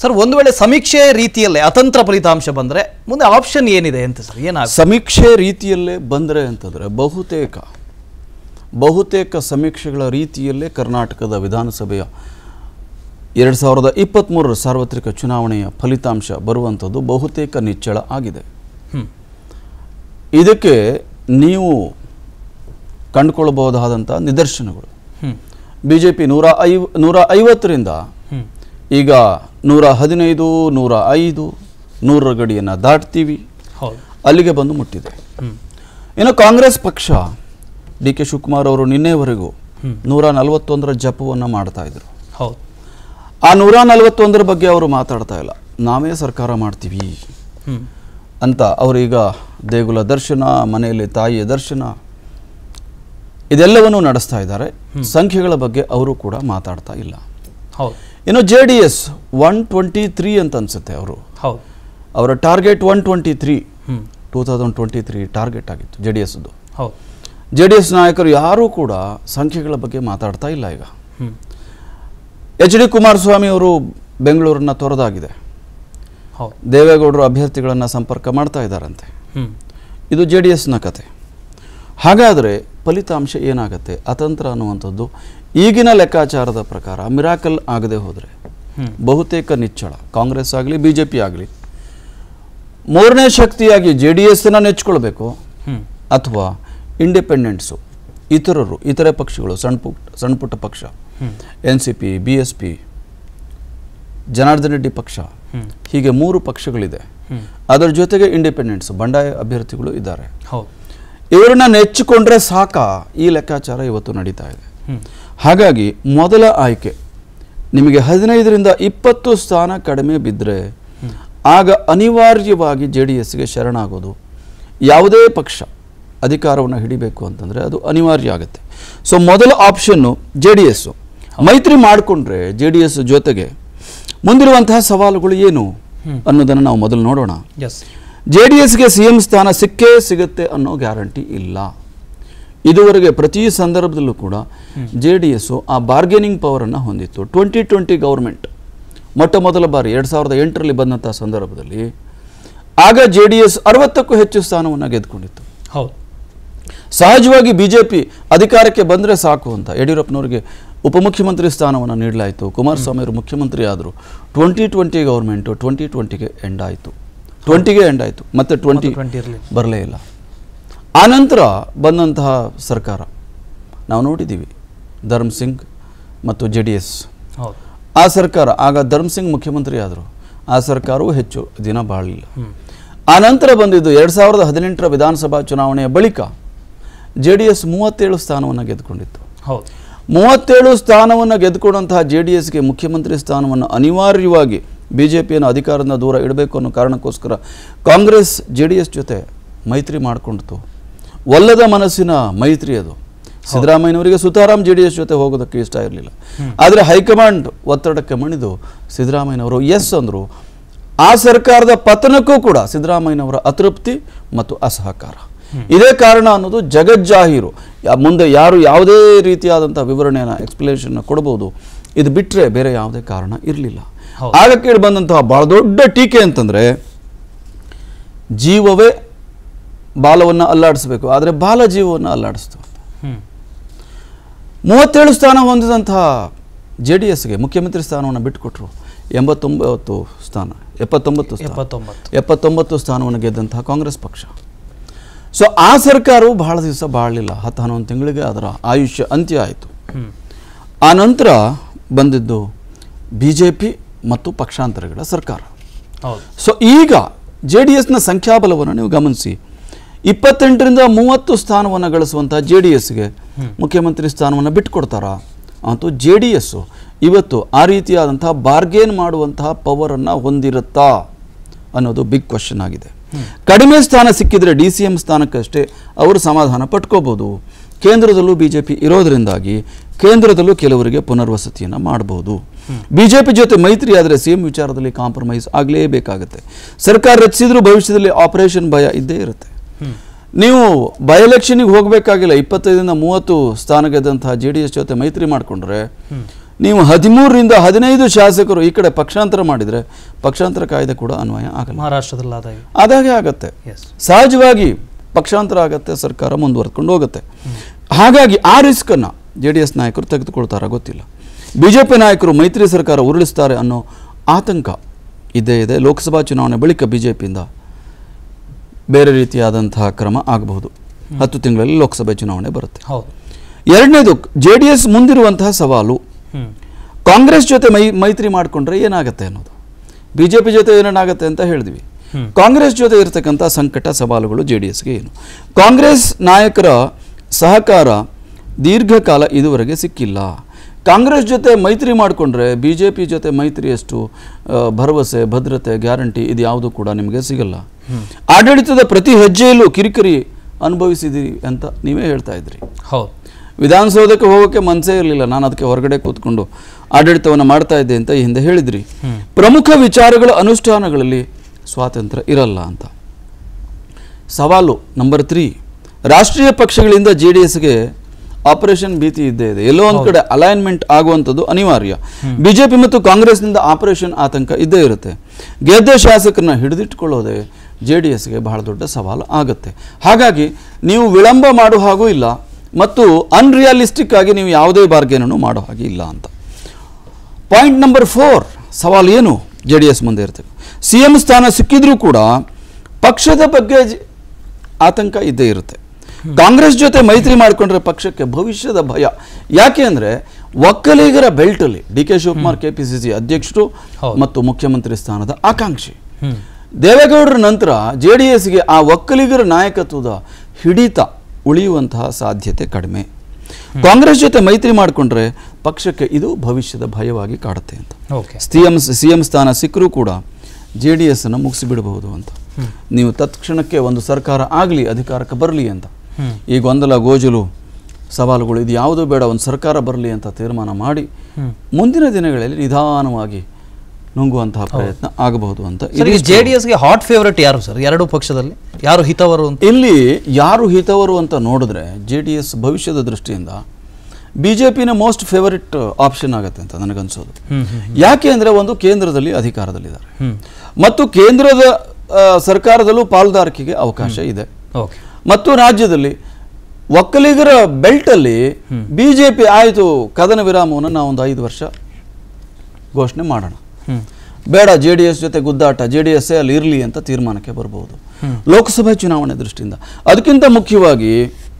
Sir ಒಂದು ವೇಳೆ ಸಮೀಕ್ಷೆ ರೀತಿಯಲ್ಲೇ ಅತಂತ್ರ ಫಲಿತಾಂಶ ಬಂದರೆ ಮುಂದೆ ಆಪ್ಷನ್ ಏನಿದೆ ಅಂತ ಸರ್ ಏನಾಗ ಸಮೀಕ್ಷೆ ರೀತಿಯಲ್ಲೇ ಬಂದರೆ ಅಂತಂದರೆ ಬಹುತೇಕ ಬಹುತೇಕ ಸಮೀಕ್ಷೆಗಳ ರೀತಿಯಲ್ಲೇ ಕರ್ನಾಟಕದ ವಿಧಾನಸಭೆಯ ಎರಡು ಸಾವಿರದ ಇಪ್ಪತ್ತ್ಮೂರರ ಸಾರ್ವತ್ರಿಕ ಚುನಾವಣೆಯ ಫಲಿತಾಂಶ ಬರುವಂಥದ್ದು ಬಹುತೇಕ ನಿಚ್ಚಳ ಆಗಿದೆ ಹ್ಮ್ ಇದಕ್ಕೆ ನೀವು ಕಂಡುಕೊಳ್ಳಬಹುದಾದಂಥ ನಿದರ್ಶನಗಳು ಹ್ಮ್ ಬಿ ಜೆ ಪಿ ನೂರ ಐವ್ ನೂರ ಐವತ್ತರಿಂದ ಹ್ಮ್ ಈಗ ನೂರ ಹದಿನೈದು ನೂರ ಐದು ನೂರರ ಗಡಿಯನ್ನು ದಾಟ್ತೀವಿ ಹೌದು ಅಲ್ಲಿಗೆ ಬಂದು ಮುಟ್ಟಿದೆ ಹ್ಮ್ ಇನ್ನು ಕಾಂಗ್ರೆಸ್ ಪಕ್ಷ ಡಿ ಕೆ ಶಿವಕುಮಾರ್ ಅವರು ನಿನ್ನೆವರೆಗೂ ಹ್ಮ್. ನೂರ ನಲವತ್ತೊಂದರ ಜಪವನ್ನು ಮಾಡ್ತಾ ಇದ್ರು ಹೌದು ಆ ನೂರ ನಲವತ್ತೊಂದರ ಬಗ್ಗೆ ಅವರು ಮಾತಾಡ್ತಾ ಇಲ್ಲ ನಾವೇ ಸರ್ಕಾರ ಮಾಡ್ತೀವಿ ಹ್ಮ್ ಅಂತ ಅವರೀಗ ದೇಗುಲ ದರ್ಶನ ಮನೆಯಲ್ಲಿ ತಾಯಿಯ ದರ್ಶನ ಇದೆಲ್ಲವನ್ನೂ ನಡೆಸ್ತಾ ಇದ್ದಾರೆ ಸಂಖ್ಯೆಗಳ ಬಗ್ಗೆ ಅವರು ಕೂಡ ಮಾತಾಡ್ತಾ ಇಲ್ಲ ಹೌದು ಇನ್ನು J D S one twenty three ಅಂತ ಅನ್ಸುತ್ತೆ ಅವರು ಹೌದು ಅವರ ಟಾರ್ಗೆಟ್ ಒನ್ ಟ್ವೆಂಟಿ ತ್ರೀ ಹ್ಮ್ two thousand twenty three target ಆಗಿತ್ತು ಜೆ ಡಿ ಎಸ್ದು ಹೌದು ಜೆ ಡಿ ಎಸ್ ನಾಯಕರು ಯಾರೂ ಕೂಡ ಸಂಖ್ಯೆಗಳ ಬಗ್ಗೆ ಮಾತಾಡ್ತಾ ಇಲ್ಲ ಈಗ ಹ್ಮ್ ಎಚ್ ಡಿ ಕುಮಾರಸ್ವಾಮಿ ಅವರು ಬೆಂಗಳೂರನ್ನ ತೊರೆದಾಗಿದೆ ಹೌದು ದೇವೇಗೌಡರು ಅಭ್ಯರ್ಥಿಗಳನ್ನು ಸಂಪರ್ಕ ಮಾಡ್ತಾ ಇದ್ದಾರಂತೆ ಹ್ಮ್ ಇದು ಜೆ ಡಿ ಎಸ್ನ ಕತೆ ಹಾಗಾದರೆ ಫಲಿತಾಂಶ ಏನಾಗುತ್ತೆ ಅತಂತ್ರ ಅನ್ನುವಂಥದ್ದು ಈಗಿನ ಲೆಕ್ಕಾಚಾರದ ಪ್ರಕಾರ ಮಿರಾಕಲ್ ಆಗದೆ ಹೋದರೆ ಹ್ಮ್ ಬಹುತೇಕ ನಿಚ್ಚಳ ಕಾಂಗ್ರೆಸ್ ಆಗಲಿ ಬಿ ಜೆ ಪಿ ಆಗಲಿ ಮೂರನೇ ಶಕ್ತಿಯಾಗಿ ಜೆ ಡಿ ಎಸ್ನ ನೆಚ್ಕೊಳ್ಬೇಕು ಹ್ಮ್ ಅಥವಾ ಇಂಡಿಪೆಂಡೆಂಟ್ಸು ಇತರರು ಇತರೆ ಪಕ್ಷಗಳು ಸಣ್ಣ ಪುಟ್ಟ ಸಣ್ಣ ಪುಟ್ಟ ಪಕ್ಷ ಹ್ಮ್ N C P B S P Janardhan Reddy ಪಕ್ಷ ಹ್ಮ್ ಹೀಗೆ ಮೂರು ಪಕ್ಷಗಳಿದೆ ಹ್ಮ್ ಅದರ ಜೊತೆಗೆ ಇಂಡಿಪೆಂಡೆಂಟ್ಸ್ ಬಂಡಾಯ ಅಭ್ಯರ್ಥಿಗಳು ಇದ್ದಾರೆ ಹೌದು ಇವರನ್ನ ನೆಚ್ಚಿಕೊಂಡ್ರೆ ಸಾಕ ಈ ಲೆಕ್ಕಾಚಾರ ಇವತ್ತು ನಡೀತಾ ಇದೆ ಹ್ಮ್ ಹಾಗಾಗಿ ಮೊದಲ ಆಯ್ಕೆ ನಿಮಗೆ ಹದಿನೈದರಿಂದ ಇಪ್ಪತ್ತು ಸ್ಥಾನ ಕಡಿಮೆ ಬಿದ್ದರೆ ಆಗ ಅನಿವಾರ್ಯವಾಗಿ ಜೆ ಡಿ ಎಸ್ಗೆ ಶರಣಾಗೋದು ಯಾವುದೇ ಪಕ್ಷ ಅಧಿಕಾರವನ್ನು ಹಿಡಿಬೇಕು ಅಂತಂದರೆ ಅದು ಅನಿವಾರ್ಯ ಆಗುತ್ತೆ ಸೊ ಮೊದಲ ಆಪ್ಷನ್ನು ಜೆ ಡಿ ಎಸ್ಸು ಮೈತ್ರಿ ಮಾಡಿಕೊಂಡ್ರೆ ಜೆ ಡಿ ಎಸ್ ಜೊತೆಗೆ ಮುಂದಿರುವಂತಹ ಸವಾಲುಗಳು ಏನು ಅನ್ನೋದನ್ನು ನಾವು ಮೊದಲು ನೋಡೋಣ ಎಸ್ ಜೆ ಡಿ ಎಸ್ಗೆ ಸಿ ಎಂ ಸ್ಥಾನ ಸಿಕ್ಕೇ ಸಿಗುತ್ತೆ ಅನ್ನೋ ಗ್ಯಾರಂಟಿ ಇಲ್ಲ ಇದುವರೆಗೆ ಪ್ರತಿ ಸಂದರ್ಭದಲ್ಲೂ ಕೂಡ ಜೆ ಡಿ ಎಸ್ಸು ಆ ಬಾರ್ಗೇನಿಂಗ್ ಪವರನ್ನು ಹೊಂದಿತ್ತು ಟ್ವೆಂಟಿ ಟ್ವೆಂಟಿ ಗೌರ್ಮೆಂಟ್ ಮೊಟ್ಟ ಮೊದಲ ಬಾರಿ ಎರಡು ಸಾವಿರದ ಎಂಟರಲ್ಲಿ ಬಂದಂಥ ಸಂದರ್ಭದಲ್ಲಿ ಆಗ ಜೆ ಡಿ ಎಸ್ ಅರವತ್ತಕ್ಕೂ ಹೆಚ್ಚು ಸ್ಥಾನವನ್ನು ಗೆದ್ದುಕೊಂಡಿತ್ತು ಹೌದು ಸಹಜವಾಗಿ ಬಿ ಜೆ ಪಿ ಅಧಿಕಾರಕ್ಕೆ ಬಂದರೆ ಸಾಕು ಅಂತ ಯಡಿಯೂರಪ್ಪನವರಿಗೆ ಉಪಮುಖ್ಯಮಂತ್ರಿ ಸ್ಥಾನವನ್ನು ನೀಡಲಾಯಿತು ಕುಮಾರಸ್ವಾಮಿ ಅವರು ಮುಖ್ಯಮಂತ್ರಿ ಆದರು ಟ್ವೆಂಟಿ ಟ್ವೆಂಟಿ ಗೌರ್ಮೆಂಟು ಟ್ವೆಂಟಿ ಟ್ವೆಂಟಿಗೆ ಎಂಡ್ ಆಯಿತು ಟ್ವೆಂಟಿಗೆ ಎಂಡ್ ಆಯಿತು ಮತ್ತೆ ಟ್ವೆಂಟಿ ಟ್ವೆಂಟಿ ಇರಲಿ ಬರಲೇ ಇಲ್ಲ ಆನಂತರ ಬಂದಂತಹ ಸರ್ಕಾರ ನಾವು ನೋಡಿದ್ದೀವಿ ಧರ್ಮ್ ಸಿಂಗ್ ಮತ್ತು ಜೆ ಡಿ ಎಸ್ ಹೌದು ಆ ಸರ್ಕಾರ ಆಗ ಧರ್ಮ್ ಸಿಂಗ್ ಮುಖ್ಯಮಂತ್ರಿ ಆದರು ಆ ಸರ್ಕಾರವೂ ಹೆಚ್ಚು ದಿನ ಬಾಳಲಿಲ್ಲ ಹ್ಮ್ ಆ ನಂತರ ಬಂದಿದ್ದು ಎರಡು ಸಾವಿರದ ಹದಿನೆಂಟರ ವಿಧಾನಸಭಾ ಚುನಾವಣೆಯ ಬಳಿಕ ಜೆ ಡಿ ಎಸ್ ಮೂವತ್ತೇಳು ಸ್ಥಾನವನ್ನು ಗೆದ್ದುಕೊಂಡಿತ್ತು ಹೌದು ಮೂವತ್ತೇಳು ಸ್ಥಾನವನ್ನು ಗೆದ್ದುಕೊಂಡಂತಹ ಜೆ ಡಿ ಎಸ್ಗೆ ಮುಖ್ಯಮಂತ್ರಿ ಸ್ಥಾನವನ್ನು ಅನಿವಾರ್ಯವಾಗಿ ಬಿ ಜೆ ಪಿಯನ್ನು ಅಧಿಕಾರದಿಂದ ದೂರ ಇಡಬೇಕು ಅನ್ನೋ ಕಾರಣಕ್ಕೋಸ್ಕರ ಕಾಂಗ್ರೆಸ್ ಜೆ ಡಿ ಎಸ್ ಜೊತೆ ಮೈತ್ರಿ ಮಾಡಿಕೊಂಡಿತು ಒಲ್ಲದ ಮನಸ್ಸಿನ ಮೈತ್ರಿ ಅದು ಸಿದ್ದರಾಮಯ್ಯನವರಿಗೆ ಸುತಾರಾಮ್ ಜೆ ಡಿ ಎಸ್ ಜೊತೆ ಹೋಗೋದಕ್ಕೆ ಇಷ್ಟ ಇರಲಿಲ್ಲ ಆದರೆ ಹೈಕಮಾಂಡ್ ಒತ್ತಡಕ್ಕೆ ಮಣಿದು ಸಿದ್ದರಾಮಯ್ಯನವರು ಎಸ್ ಅಂದರು ಆ ಸರ್ಕಾರದ ಪತನಕ್ಕೂ ಕೂಡ ಸಿದ್ದರಾಮಯ್ಯನವರ ಅತೃಪ್ತಿ ಮತ್ತು ಅಸಹಕಾರ ಇದೇ ಕಾರಣ ಅನ್ನೋದು ಜಗಜ್ಜಾಹೀರು ಯಾ- ಮುಂದೆ ಯಾರು ಯಾವುದೇ ರೀತಿಯಾದಂಥ ವಿವರಣೆಯನ್ನು ಎಕ್ಸ್ಪ್ಲನೇಷನ್ ಕೊಡ್ಬೋದು ಇದು ಬಿಟ್ಟರೆ ಬೇರೆ ಯಾವುದೇ ಕಾರಣ ಇರಲಿಲ್ಲ ಹೌದು. ಆಗ ಕೇಳಿ ಬಂದಂತಹ ಭಾಳ ದೊಡ್ಡ ಟೀಕೆ ಅಂತಂದರೆ ಜೀವವೇ ಬಾಲವನ್ನು ಅಲ್ಲಾಡಿಸಬೇಕು ಆದರೆ ಬಾಲ ಜೀವವನ್ನು ಅಲ್ಲಾಡಿಸ್ತು ಹ್ಮ್ ಮೂವತ್ತೇಳು ಸ್ಥಾನ ಹೊಂದಿದಂತಹ ಜೆ ಡಿ ಎಸ್ಗೆ ಮುಖ್ಯಮಂತ್ರಿ ಸ್ಥಾನವನ್ನು ಬಿಟ್ಟುಕೊಟ್ರು ಎಂಬತ್ತೊಂಬತ್ತು ಸ್ಥಾನ ಎಪ್ಪತ್ತೊಂಬತ್ತು ಸ್ಥಾನ ಎಪ್ಪತ್ತೊಂಬತ್ತು ಎಪ್ಪತ್ತೊಂಬತ್ತು ಸ್ಥಾನವನ್ನು ಗೆದ್ದಂತಹ ಕಾಂಗ್ರೆಸ್ ಪಕ್ಷ ಸೊ ಆ ಸರ್ಕಾರವು ಬಹಳ ದಿವಸ ಬಾಳಲಿಲ್ಲ ಹತ್ತು ಹನ್ನೊಂದು ತಿಂಗಳಿಗೆ ಅದರ ಆಯುಷ್ಯ ಅಂತ್ಯ ಆಯಿತು ಹ್ಮ್ ಆ ನಂತರ ಬಂದಿದ್ದು ಬಿ ಜೆ ಪಿ ಮತ್ತು ಪಕ್ಷಾಂತರಗಳ ಸರ್ಕಾರ ಹೌದು ಸೊ ಈಗ ಜೆ ಡಿ ಎಸ್ನ ಸಂಖ್ಯಾಬಲವನ್ನು ನೀವು ಗಮನಿಸಿ ಇಪ್ಪತ್ತೆಂಟರಿಂದ ಮೂವತ್ತು ಸ್ಥಾನವನ್ನು ಗಳಿಸುವಂಥ ಜೆ ಡಿ ಎಸ್ಗೆ ಮುಖ್ಯಮಂತ್ರಿ ಸ್ಥಾನವನ್ನು ಬಿಟ್ಟುಕೊಡ್ತಾರಾ ಅಂತೂ ಜೆ ಡಿ ಎಸ್ಸು ಇವತ್ತು ಆ ರೀತಿಯಾದಂತಹ ಬಾರ್ಗೇನ್ ಮಾಡುವಂತಹ ಪವರನ್ನು ಹೊಂದಿರುತ್ತಾ ಅನ್ನೋದು ಬಿಗ್ ಕ್ವಶನ್ ಆಗಿದೆ ಕಡಿಮೆ ಸ್ಥಾನ ಸಿಕ್ಕಿದ್ರೆ ಡಿ ಸಿ ಎಂ ಸ್ಥಾನಕ್ಕಷ್ಟೇ ಅವರು ಸಮಾಧಾನ ಪಟ್ಕೋಬೋದು ಕೇಂದ್ರದಲ್ಲೂ ಬಿ ಜೆ ಪಿ ಇರೋದರಿಂದಾಗಿ ಕೇಂದ್ರದಲ್ಲೂ ಕೆಲವರಿಗೆ ಪುನರ್ವಸತಿಯನ್ನು ಮಾಡಬಹುದು ಬಿ ಜೆ ಪಿ ಜೊತೆ ಮೈತ್ರಿ ಆದರೆ ಸಿ ಎಂ ವಿಚಾರದಲ್ಲಿ ಕಾಂಪ್ರಮೈಸ್ ಆಗಲೇಬೇಕಾಗುತ್ತೆ ಸರ್ಕಾರ ರಚಿಸಿದ್ರೂ ಭವಿಷ್ಯದಲ್ಲಿ ಆಪರೇಷನ್ ಭಯ ಇದ್ದೇ ಇರುತ್ತೆ ಹ್ಮ್ ನೀವು ಬೈ ಎಲೆಕ್ಷನಿಗೆ ಹೋಗಬೇಕಾಗಿಲ್ಲ ಇಪ್ಪತ್ತೈದರಿಂದ ಮೂವತ್ತು ಸ್ಥಾನ ಗೆದ್ದಂತಹ ಜೆ ಡಿ ಎಸ್ ಜೊತೆ ಮೈತ್ರಿ ಮಾಡಿಕೊಂಡ್ರೆ ನೀವು ಹದಿಮೂರರಿಂದ ಹದಿನೈದು ಶಾಸಕರು ಈ ಕಡೆ ಪಕ್ಷಾಂತರ ಮಾಡಿದರೆ ಪಕ್ಷಾಂತರ ಕಾಯ್ದೆ ಕೂಡ ಅನ್ವಯ ಆಗಲ್ಲ ಮಹಾರಾಷ್ಟ್ರದಲ್ಲಾದಾಗ ಅದಾಗೆ ಆಗತ್ತೆ ಎಸ್ ಸಹಜವಾಗಿ ಪಕ್ಷಾಂತರ ಆಗತ್ತೆ ಸರ್ಕಾರ ಮುಂದುವರ್ಕೊಂಡು ಹೋಗುತ್ತೆ ಹಾಗಾಗಿ ಆ ರಿಸ್ಕನ್ನು ಜೆ ಡಿ ಎಸ್ ನಾಯಕರು ತೆಗೆದುಕೊಳ್ತಾರ ಗೊತ್ತಿಲ್ಲ ಬಿ ಜೆ ಪಿ ನಾಯಕರು ಮೈತ್ರಿ ಸರ್ಕಾರ ಉರುಳಿಸ್ತಾರೆ ಅನ್ನೋ ಆತಂಕ ಇದ್ದೇ ಇದೆ ಲೋಕಸಭಾ ಚುನಾವಣೆ ಬಳಿಕ ಬಿ ಜೆ ಪಿಯಿಂದ ಬೇರೆ ರೀತಿಯಾದಂತಹ ಕ್ರಮ ಆಗಬಹುದು ಹತ್ತು ತಿಂಗಳಲ್ಲಿ ಲೋಕಸಭೆ ಚುನಾವಣೆ ಬರುತ್ತೆ ಹೌದು ಎರಡನೇದು ಜೆ ಡಿ ಎಸ್ ಮುಂದಿರುವಂತಹ ಸವಾಲು ಹ್ಮ್ ಕಾಂಗ್ರೆಸ್ ಜೊತೆ ಮೈ ಮೈತ್ರಿ ಮಾಡಿಕೊಂಡ್ರೆ ಏನಾಗುತ್ತೆ ಅನ್ನೋದು ಬಿ ಜೆ ಪಿ ಜೊತೆ ಏನೇನಾಗುತ್ತೆ ಅಂತ ಹೇಳಿದ್ವಿ ಹ್ಮ್. ಕಾಂಗ್ರೆಸ್ ಜೊತೆ ಇರತಕ್ಕಂಥ ಸಂಕಟ ಸವಾಲುಗಳು ಜೆ ಡಿ ಎಸ್ಗೆ ಏನು ಕಾಂಗ್ರೆಸ್ ನಾಯಕರ ಸಹಕಾರ ದೀರ್ಘಕಾಲ ಇದುವರೆಗೆ ಸಿಕ್ಕಿಲ್ಲ ಕಾಂಗ್ರೆಸ್ ಜೊತೆ ಮೈತ್ರಿ ಮಾಡಿಕೊಂಡ್ರೆ ಬಿ ಜೆ ಪಿ ಜೊತೆ ಮೈತ್ರಿಯಷ್ಟು ಆ, ಭರವಸೆ ಭದ್ರತೆ ಗ್ಯಾರಂಟಿ ಇದು ಯಾವುದೂ ಕೂಡ ನಿಮಗೆ ಸಿಗಲ್ಲ ಆಡಳಿತದ ಪ್ರತಿ ಹೆಜ್ಜೆಯಲ್ಲೂ ಕಿರಿಕಿರಿ ಅನುಭವಿಸಿದಿರಿ ಅಂತ ನೀವೇ ಹೇಳ್ತಾ ಇದ್ರಿ ಹೌದು ವಿಧಾನಸೌಧಕ್ಕೆ ಹೋಗೋಕ್ಕೆ ಮನಸ್ಸೇ ಇರಲಿಲ್ಲ ನಾನು ಅದಕ್ಕೆ ಹೊರಗಡೆ ಕೂತ್ಕೊಂಡು ಆಡಳಿತವನ್ನು ಮಾಡ್ತಾ ಇದ್ದೆ ಅಂತ ಈ ಹಿಂದೆ ಹೇಳಿದ್ರಿ ಪ್ರಮುಖ ವಿಚಾರಗಳ ಅನುಷ್ಠಾನಗಳಲ್ಲಿ ಸ್ವಾತಂತ್ರ್ಯ ಇರಲ್ಲ ಅಂತ ಸವಾಲು ನಂಬರ್ ತ್ರೀ ರಾಷ್ಟ್ರೀಯ ಪಕ್ಷಗಳಿಂದ ಜೆ ಡಿ ಎಸ್ಗೆ ಆಪರೇಷನ್ ಭೀತಿ ಇದ್ದೇ ಇದೆ ಎಲ್ಲೋ ಒಂದು ಕಡೆ ಅಲೈನ್ಮೆಂಟ್ ಆಗುವಂಥದ್ದು ಅನಿವಾರ್ಯ ಬಿಜೆಪಿ ಮತ್ತು ಕಾಂಗ್ರೆಸ್ನಿಂದ ಆಪರೇಷನ್ ಆತಂಕ ಇದ್ದೇ ಇರುತ್ತೆ ಗೆದ್ದ ಶಾಸಕರನ್ನ ಹಿಡಿದಿಟ್ಟುಕೊಳ್ಳೋದೇ ಜೆ ಡಿ ಎಸ್ಗೆ ಬಹಳ ದೊಡ್ಡ ಸವಾಲು ಆಗುತ್ತೆ ಹಾಗಾಗಿ ನೀವು ವಿಳಂಬ ಮಾಡೋ ಹಾಗೂ ಇಲ್ಲ ಮತ್ತು ಅನ್ರಿಯಲಿಸ್ಟಿಕ್ ಆಗಿ ನೀವು ಯಾವುದೇ ಬಾರ್ಗೇನನ್ನು ಮಾಡೋ ಹಾಗೆ ಇಲ್ಲ ಅಂತ ಪಾಯಿಂಟ್ ನಂಬರ್ ಫೋರ್ ಸವಾಲು ಏನು ಜೆ ಡಿ ಎಸ್ ಮುಂದೆ ಇರ್ತದೆ ಸಿ ಎಂ ಸ್ಥಾನ ಸಿಕ್ಕಿದ್ರೂ ಕೂಡ ಪಕ್ಷದ ಬಗ್ಗೆ ಜ- ಆತಂಕ ಇದ್ದೇ ಇರುತ್ತೆ ಕಾಂಗ್ರೆಸ್ ಜೊತೆ ಮೈತ್ರಿ ಮಾಡಿಕೊಂಡ್ರೆ ಪಕ್ಷಕ್ಕೆ ಭವಿಷ್ಯದ ಭಯ ಯಾಕೆ ಅಂದರೆ ಒಕ್ಕಲಿಗರ ಬೆಲ್ಟಲ್ಲಿ D K Shivakumar K P C C ಅಧ್ಯಕ್ಷರು ಹೌದು. ಮತ್ತು ಮುಖ್ಯಮಂತ್ರಿ ಸ್ಥಾನದ ಆಕಾಂಕ್ಷಿ ಹ್ಮ್ ದೇವೇಗೌಡರ ನಂತರ ಜೆ ಡಿ ಎಸ್ಗೆ ಆ ಒಕ್ಕಲಿಗರ ನಾಯಕತ್ವದ ಹಿಡಿತ ಉಳಿಯುವಂತಹ ಸಾಧ್ಯತೆ ಕಡಿಮೆ ಕಾಂಗ್ರೆಸ್ ಜೊತೆ ಮೈತ್ರಿ ಮಾಡಿಕೊಂಡ್ರೆ ಪಕ್ಷಕ್ಕೆ ಇದು ಭವಿಷ್ಯದ ಭಯವಾಗಿ ಕಾಡುತ್ತೆ ಅಂತ okay C M C M ಸ್ಥಾನ ಸಿಕ್ಕರೂ ಕೂಡ ಜೆ ಡಿ ಎಸ್ ಅನ್ನು ಮುಗಿಸಿಬಿಡಬಹುದು ಅಂತ ನೀವು ತತ್ಕ್ಷಣಕ್ಕೆ ಒಂದು ಸರ್ಕಾರ ಆಗಲಿ ಅಧಿಕಾರಕ್ಕೆ ಬರಲಿ ಅಂತ ಹ್ಮ್. ಈ ಗೊಂದಲ ಗೋಜಲು ಸವಾಲುಗಳು ಇದು ಯಾವುದೂ ಬೇಡ ಒಂದು ಸರ್ಕಾರ ಬರಲಿ ಅಂತ ತೀರ್ಮಾನ ಮಾಡಿ ಹ್ಮ್. ಮುಂದಿನ ದಿನಗಳಲ್ಲಿ ನಿಧಾನವಾಗಿ ನುಂಗುವಂತಹ ಪ್ರಯತ್ನ ಆಗಬಹುದು ಅಂತ ಸರ್ ಈ ಇದಿಷ್ಟು- ಜೆ ಡಿ ಎಸ್ಗೆ ಹಾಟ್ ಫೇವರೇಟ್ ಯಾರು ಸರ್ ಎರಡು ಪಕ್ಷದಲ್ಲಿ ಯಾರು ಹಿತವರು ಅಂತ ಇಲ್ಲಿ ಯಾರು ಹಿತವರು ಅಂತ ನೋಡಿದ್ರೆ ಜೆ ಡಿ ಎಸ್ ಭವಿಷ್ಯದ ದೃಷ್ಟಿಯಿಂದ ಬಿ ಜೆ ಪಿನ ಮೋಸ್ಟ್ ಫೇವರಿಟ್ ಆಪ್ಷನ್ ಆಗುತ್ತೆ ಅಂತ ನನಗನ್ಸೋದು ಹ್ಮ್ ಹ್ಮ್ ಯಾಕೆ ಅಂದರೆ ಒಂದು ಕೇಂದ್ರದಲ್ಲಿ ಅಧಿಕಾರದಲ್ಲಿದ್ದಾರೆ ಹ್ಮ್ ಮತ್ತು ಕೇಂದ್ರದ ಆ, ಸರ್ಕಾರದಲ್ಲೂ ಪಾಲುದಾರಿಕೆಗೆ ಅವಕಾಶ ಇದೆ ಓಕೆ ಮತ್ತು ರಾಜ್ಯದಲ್ಲಿ ಒಕ್ಕಲಿಗರ ಬೆಲ್ಟಲ್ಲಿ ಬಿ ಜೆ ಪಿ ಆಯಿತು ಕದನ ವಿರಾಮವನ್ನು ನಾವು ಒಂದು ಐದು ವರ್ಷ ಘೋಷಣೆ ಮಾಡೋಣ ಹ್ಮ್ ಬೇಡ ಜೆ ಡಿ ಎಸ್ ಜೊತೆ ಗುದ್ದಾಟ ಜೆ ಡಿ ಎಸ್ ಅಲ್ಲಿ ಇರಲಿ ಅಂತ ತೀರ್ಮಾನಕ್ಕೆ ಬರ್ಬೋದು ಲೋಕಸಭೆ ಚುನಾವಣೆ ದೃಷ್ಟಿಯಿಂದ ಅದಕ್ಕಿಂತ ಮುಖ್ಯವಾಗಿ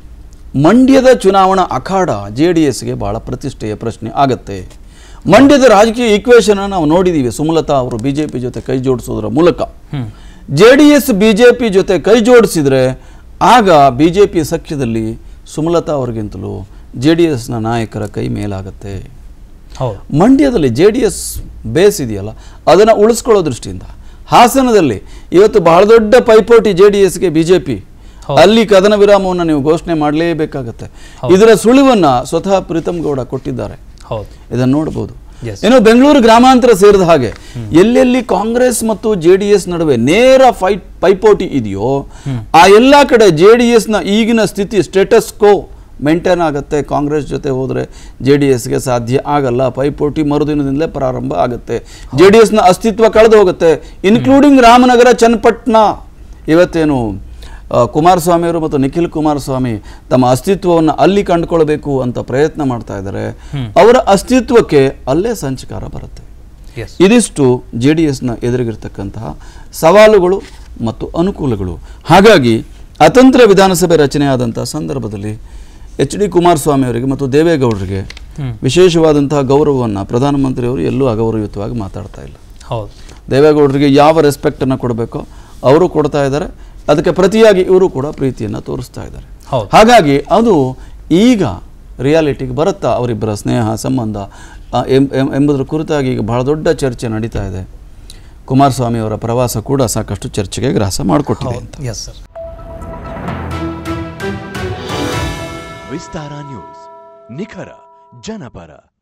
ಮಂಡ್ಯದ ಚುನಾವಣಾ ಅಖಾಡ ಜೆ ಡಿ ಎಸ್ಗೆ ಭಾಳ ಪ್ರತಿಷ್ಠೆಯ ಪ್ರಶ್ನೆ ಆಗತ್ತೆ ಮಂಡ್ಯದ ರಾಜಕೀಯ ಈಕ್ವೇಶನ್ ನಾವು ನೋಡಿದ್ದೀವಿ ಸುಮಲತಾ ಅವರು ಬಿ ಜೆ ಪಿ ಜೊತೆ ಕೈ ಜೋಡಿಸೋದ್ರ ಮೂಲಕ ಹ್ಮ್ J D S B J P ಜೊತೆ ಕೈ ಜೋಡಿಸಿದ್ರೆ ಆಗ ಬಿ ಜೆ ಪಿ ಸಖ್ಯದಲ್ಲಿ ಸುಮಲತಾ ಅವ್ರಿಗಿಂತಲೂ ಜೆ ಡಿ ಎಸ್ನ ನಾಯಕರ ಕೈ ಮೇಲಾಗತ್ತೆ ಹೌದು ಮಂಡ್ಯದಲ್ಲಿ ಜೆ ಡಿ ಎಸ್ ಬೇಸ್ ಇದೆಯಲ್ಲ ಅದನ್ನು ಉಳಿಸ್ಕೊಳ್ಳೋ ದೃಷ್ಟಿಯಿಂದ ಹಾಸನದಲ್ಲಿ ಇವತ್ತು ಬಹಳ ದೊಡ್ಡ ಪೈಪೋಟಿ ಜೆ ಡಿ ಎಸ್ಗೆ ಬಿ ಜೆ ಪಿ ಹೌದು. ಅಲ್ಲಿ ಕದನ ವಿರಾಮವನ್ನು ನೀವು ಘೋಷಣೆ ಮಾಡಲೇಬೇಕಾಗತ್ತೆ ಇದರ ಸುಳಿವನ್ನ ಸ್ವತಃ ಪ್ರೀತಮ್ ಗೌಡ ಕೊಟ್ಟಿದ್ದಾರೆ ಹೌದು ಇದನ್ನು ನೋಡಬಹುದು Yes. ಇನ್ನು ಬೆಂಗಳೂರು ಗ್ರಾಮಾಂತರ ಸೇರಿದ ಹಾಗೆ ಎಲ್ಲೆಲ್ಲಿ ಕಾಂಗ್ರೆಸ್ ಮತ್ತು ಜೆ ಡಿ ಎಸ್ ನಡುವೆ ನೇರ ಫೈಟ್ ಪೈಪೋಟಿ ಇದೆಯೋ ಆ ಎಲ್ಲ ಕಡೆ ಜೆ ಡಿ ಎಸ್ನ ಈಗಿನ ಸ್ಥಿತಿ ಸ್ಟೇಟಸ್ ಕೋ ಮೇಂಟೈನ್ ಆಗುತ್ತೆ ಕಾಂಗ್ರೆಸ್ ಜೊತೆ ಹೋದರೆ ಜೆ ಡಿ ಎಸ್ಗೆ ಸಾಧ್ಯ ಆಗಲ್ಲ ಪೈಪೋಟಿ ಮರುದಿನದಿಂದಲೇ ಪ್ರಾರಂಭ ಆಗುತ್ತೆ ಜೆ ಡಿ ಎಸ್ನ ಅಸ್ತಿತ್ವ ಕಳೆದು ಹೋಗುತ್ತೆ ಇನ್ಕ್ಲೂಡಿಂಗ್ ರಾಮನಗರ ಚನ್ನಪಟ್ಟಣ ಇವತ್ತೇನು ಆ, ಕುಮಾರಸ್ವಾಮಿಯವರು ಮತ್ತು ನಿಖಿಲ್ ಕುಮಾರಸ್ವಾಮಿ ತಮ್ಮ ಅಸ್ತಿತ್ವವನ್ನು ಅಲ್ಲಿ ಕಂಡುಕೊಳ್ಬೇಕು ಅಂತ ಪ್ರಯತ್ನ ಮಾಡ್ತಾ ಇದ್ದಾರೆ ಅವರ ಅಸ್ತಿತ್ವಕ್ಕೆ ಅಲ್ಲೇ ಸಂಚಕಾರ ಬರುತ್ತೆ ಎಸ್ ಇದಿಷ್ಟು ಜೆ ಡಿ ಎಸ್ನ ಎದುರಿಗಿರ್ತಕ್ಕಂತಹ ಸವಾಲುಗಳು ಮತ್ತು ಅನುಕೂಲಗಳು ಹಾಗಾಗಿ ಅತಂತ್ರ ವಿಧಾನಸಭೆ ರಚನೆಯಾದಂಥ ಸಂದರ್ಭದಲ್ಲಿ ಎಚ್ ಡಿ ಕುಮಾರಸ್ವಾಮಿ ಅವರಿಗೆ ಮತ್ತು ದೇವೇಗೌಡರಿಗೆ ವಿಶೇಷವಾದಂತಹ ಗೌರವವನ್ನು ಪ್ರಧಾನಮಂತ್ರಿಯವರು ಎಲ್ಲೂ ಅಗೌರವಯುತವಾಗಿ ಮಾತಾಡ್ತಾ ಇಲ್ಲ ಹೌದು ದೇವೇಗೌಡರಿಗೆ ಯಾವ ರೆಸ್ಪೆಕ್ಟನ್ನು ಕೊಡಬೇಕೋ ಅವರು ಕೊಡ್ತಾ ಇದ್ದಾರೆ ಅದಕ್ಕೆ ಪ್ರತಿಯಾಗಿ ಇವರು ಕೂಡ ಪ್ರೀತಿಯನ್ನು ತೋರಿಸ್ತಾ ಇದ್ದಾರೆ ಹೌದು. ಹಾಗಾಗಿ ಅದು ಈಗ ರಿಯಾಲಿಟಿಗೆ ಬರುತ್ತಾ ಅವರಿಬ್ಬರ ಸ್ನೇಹ ಸಂಬಂಧ ಆ, ಎಂ- ಎಂ- ಎಂಬುದರ ಕುರಿತಾಗಿ ಈಗ ಬಹಳ ದೊಡ್ಡ ಚರ್ಚೆ ನಡೀತಾ ಇದೆ ಕುಮಾರಸ್ವಾಮಿ ಅವರ ಪ್ರವಾಸ ಕೂಡ ಸಾಕಷ್ಟು ಚರ್ಚೆಗೆ ಗ್ರಾಸ ಮಾಡಿಕೊಟ್ಟಿದೆ ಅಂತ ಎಸ್ ಸರ್ ವಿಸ್ತಾರ ನ್ಯೂಸ್ ನಿಖರ ಜನಪರ